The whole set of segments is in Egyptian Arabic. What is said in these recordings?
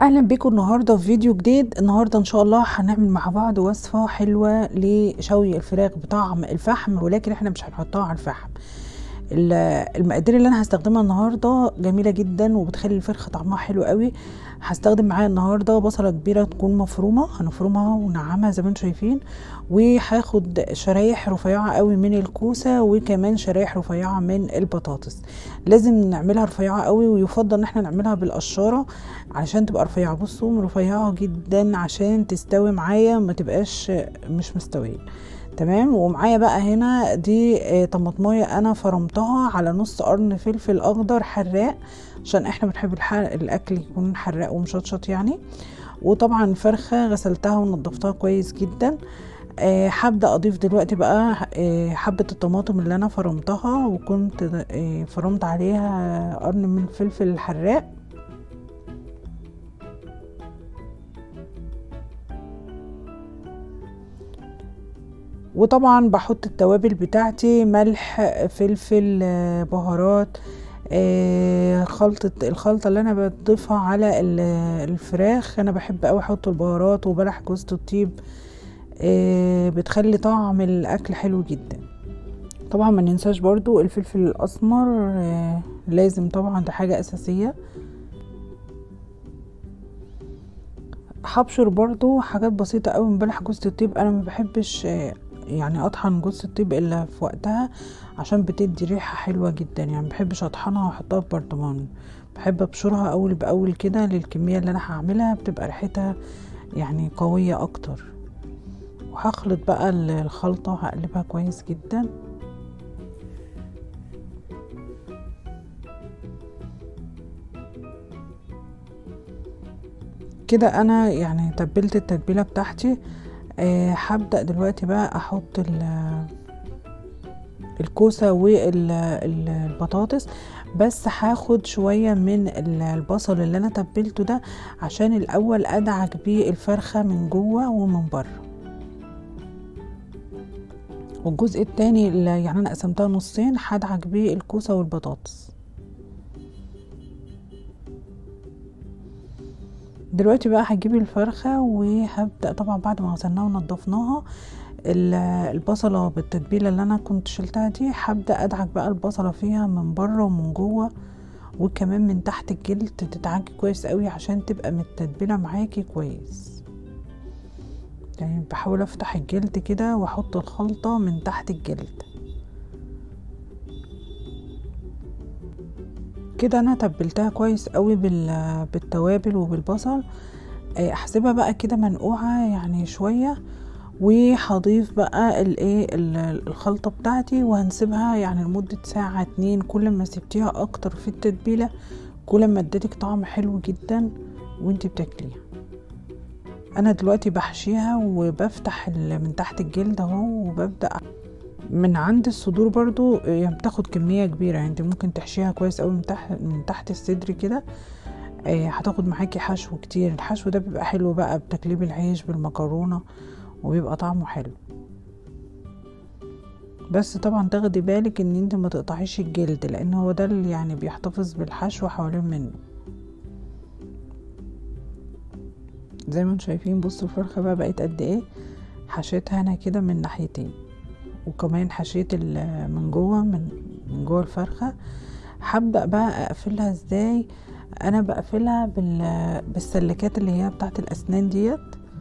اهلا بيكم النهارده في فيديو جديد النهارده ان شاء الله هنعمل مع بعض وصفه حلوه لشوي الفراخ بطعم الفحم ولكن احنا مش هنحطها على الفحم المقادير اللي انا هستخدمها النهارده جميله جدا وبتخلي الفرخه طعمها حلو قوي هستخدم معايا النهارده بصله كبيره تكون مفرومه هنفرمها ونعمها زي ما انتم شايفين وهاخد شرايح رفيعه قوي من الكوسه وكمان شرايح رفيعه من البطاطس لازم نعملها رفيعه قوي ويفضل ان احنا نعملها بالقشاره علشان تبقى رفيعه بصوا رفيعه جدا عشان تستوي معايا ما تبقاش مش مستويه تمام ومعايا بقى هنا دي طماطمايه انا فرمتها على نص قرن فلفل اخضر حراق عشان احنا بنحب الاكل يكون حراق ومشطشط يعني وطبعا الفرخه غسلتها ونضفتها كويس جدا أه هبدا اضيف دلوقتي بقى أه حبه الطماطم اللي انا فرمتها وكنت أه فرمت عليها قرن من الفلفل الحراق وطبعا بحط التوابل بتاعتي ملح فلفل بهارات خلطة الخلطة اللي انا بضيفها على الفراخ انا بحب اوي احط البهارات وبلح جوزة الطيب بتخلي طعم الاكل حلو جدا طبعا ما ننساش برضو الفلفل الاسمر لازم طبعا ده حاجة اساسية هبشر برضو حاجات بسيطة قوي من بلح جوزة الطيب انا ما بحبش يعني اطحن جوز الطيب الا في وقتها عشان بتدي ريحه حلوه جدا يعني مبحبش اطحنها واحطها في برطمان بحب ابشرها اول باول كده للكميه اللي انا هعملها بتبقى ريحتها يعني قويه اكتر وهخلط بقى الخلطه هقلبها كويس جدا كده انا يعني تبلت التتبيله بتاعتي أه هبدأ دلوقتي بقى احط الكوسة والبطاطس بس هاخد شوية من البصل اللي انا تبلته ده عشان الاول ادعك بيه الفرخة من جوه ومن بره والجزء التاني اللي يعني انا قسمتها نصين هدعك بيه الكوسة والبطاطس دلوقتي بقى هجيب الفرخة وهبدأ طبعا بعد ما غسلناها ونضفناها البصلة بالتتبيلة اللي انا كنت شلتها دي هبدأ ادعك بقى البصلة فيها من بره ومن جوه وكمان من تحت الجلد تتعجي كويس قوي عشان تبقى متتبلة معاكي كويس يعني بحاول افتح الجلد كده واحط الخلطة من تحت الجلد كده انا تبلتها كويس قوي بالتوابل وبالبصل احسبها بقى كده منقوعه يعني شويه وهضيف بقى الايه الخلطه بتاعتي وهنسيبها يعني لمده ساعه اتنين كل ما سبتيها اكتر في التتبيله كل ما ادتك طعم حلو جدا وانتي بتاكليها انا دلوقتي بحشيها وبفتح من تحت الجلد اهو وببدا من عند الصدور برضو يعني بتاخد كمية كبيرة يعني انت ممكن تحشيها كويس قوي من تحت من تحت الصدر كده آه هتاخد معاكي حشو كتير الحشو ده بيبقى حلو بقى بتقليب العيش بالمكرونة وبيبقى طعمه حلو بس طبعا تاخدي بالك ان انت ما تقطعيش الجلد لان هو ده اللي يعني بيحتفظ بالحشو حوالين منه زي ما انتم شايفين بصوا الفرخة بقى بقت قد ايه حشيتها انا كده من ناحيتين وكمان حشيت من جوه من من جوه الفرخه هبدا بقى اقفلها ازاي انا بقفلها بالسلكات اللي هي بتاعت الاسنان ديت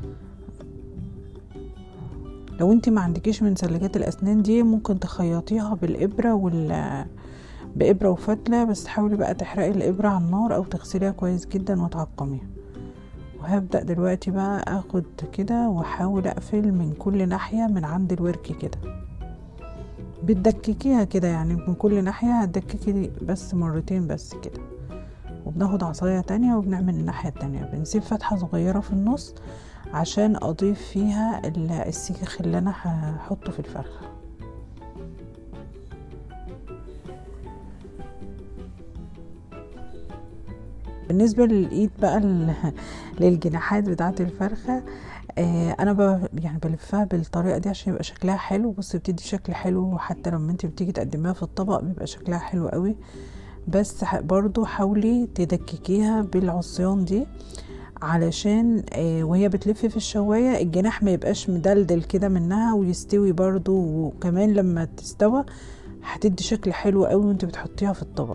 لو انت ما عندكيش من سلكات الاسنان دي ممكن تخيطيها بالابره وال بابره وفتله بس حاولي بقى تحرقي الابره على النار او تغسليها كويس جدا وتعقميها وهبدا دلوقتي بقى اخد كده واحاول اقفل من كل ناحيه من عند الورك كده بتدككيها كده يعني من كل ناحية هتدككي بس مرتين بس كده وبناخد عصاية تانية وبنعمل الناحية التانية بنسيب فتحة صغيرة في النص عشان اضيف فيها السيخ اللي انا هحطه في الفرخة بالنسبة للايد بقى للجناحات بتاعة الفرخة آه انا ب... يعني بلفها بالطريقه دي عشان يبقى شكلها حلو بص بتدي شكل حلو حتى لما انت بتيجي تقدميها في الطبق بيبقى شكلها حلو قوي بس برضو حاولي تدككيها بالعصيان دي علشان آه، وهي بتلف في الشواية الجناح ما يبقاش مدلدل كده منها ويستوي برضو وكمان لما تستوى هتدي شكل حلو قوي وانت بتحطيها في الطبق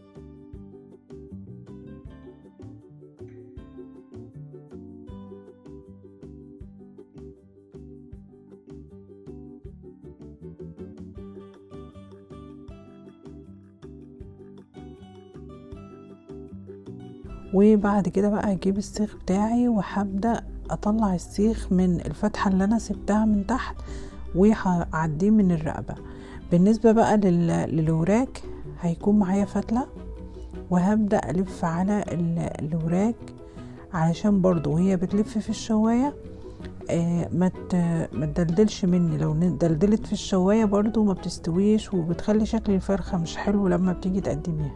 وبعد كده بقى هجيب السيخ بتاعي وهبدأ اطلع السيخ من الفتحة اللي انا سبتها من تحت وهعديه من الرقبة بالنسبة بقى لل- للوراك هيكون معايا فتلة وهبدأ ألف على ال- الوراك علشان برضو وهي بتلف في الشواية آه، ما ت- ما تدلدلش مني لو دلدلت في الشواية برضو ما بتستويش وبتخلي شكل الفرخة مش حلو لما بتيجي تقدميها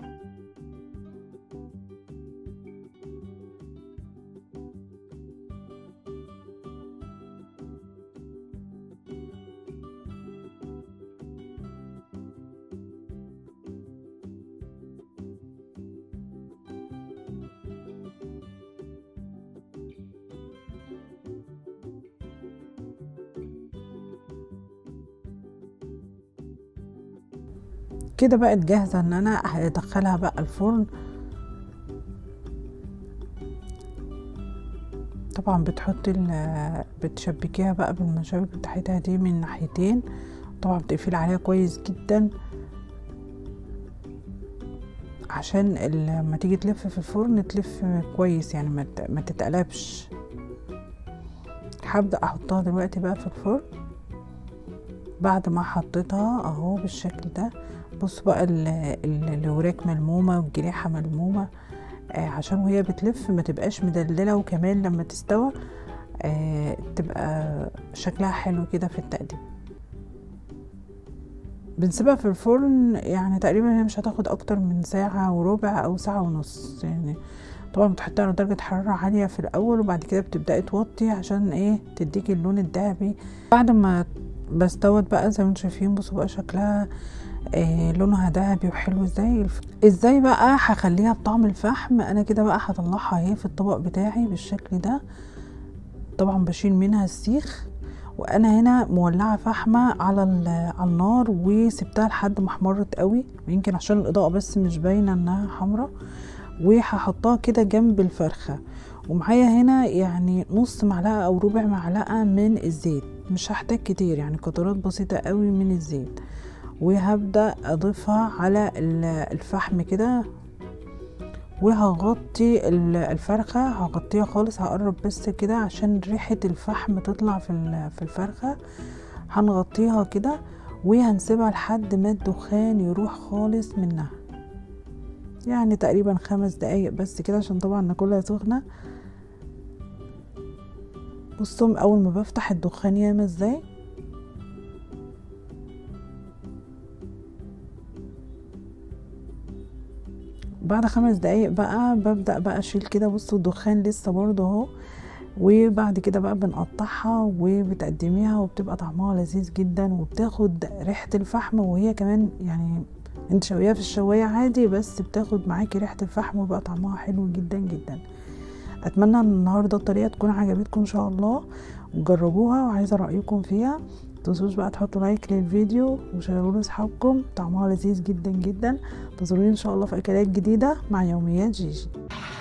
كده بقت جاهزة ان انا هدخلها بقى الفرن طبعا بتحطي ال- بتشبكيها بقى بالمشابك بتاعتها دي من ناحيتين طبعا بتقفلي عليها كويس جدا عشان ال- لما تيجي تلف في الفرن تلف كويس يعني ما ت- ما تتقلبش هبدأ احطها دلوقتي بقى في الفرن بعد ما حطيتها اهو بالشكل ده بص بقى ال- ال- الوراك ملمومة والجريحة ملمومة آه عشان وهي بتلف ما تبقاش مدللة وكمان لما تستوى آه تبقى شكلها حلو كده في التقديم بنسيبها في الفرن يعني تقريبا هي مش هتاخد اكتر من ساعة وربع او ساعة ونص يعني طبعا بتحطيها على درجة حرارة عالية في الاول وبعد كده بتبدأي توطي عشان ايه تديكي اللون الذهبي بعد ما بستوت بقى زي ما انتم شايفين بصوا بقى شكلها آه لونها ذهبي وحلو ازاي الف- ازاي بقى هخليها بطعم الفحم انا كده بقى هطلعها اهي في الطبق بتاعي بالشكل ده طبعا بشيل منها السيخ وانا هنا مولعه فحمه على ال- على النار وسبتها لحد ما احمرت قوي يمكن عشان الاضاءه بس مش باينه انها حمرا وهحطها كده جنب الفرخه ومعايا هنا يعني نص معلقه او ربع معلقه من الزيت مش هحتاج كتير يعني قطرات بسيطه قوي من الزيت وهبدا اضيفها على ال- الفحم كده وهغطي ال- الفرخة هغطيها خالص هقرب بس كده عشان ريحة الفحم تطلع في ال- في الفرخة هنغطيها كده وهنسيبها لحد ما الدخان يروح خالص منها يعني تقريبا خمس دقايق بس كده عشان طبعا ناكلها سخنة بصوا اول ما بفتح الدخان ياما ازاي بعد خمس دقايق بقى ببدأ بقى اشيل كده بصوا الدخان لسه برضه اهو وبعد كده بقى بنقطعها وبتقدميها وبتبقى طعمها لذيذ جدا وبتاخد ريحة الفحم وهي كمان يعني انت شويها في الشواية عادي بس بتاخد معاكي ريحة الفحم وبقى طعمها حلو جدا جدا اتمنى ان النهارده الطريقه تكون عجبتكم ان شاء الله وجربوها وعايزه رايكم فيها متنسوش بقى تحطوا لايك للفيديو وشيروه لاصحابكم طعمها لذيذ جدا جدا انتظروني ان شاء الله في اكلات جديده مع يوميات جيجي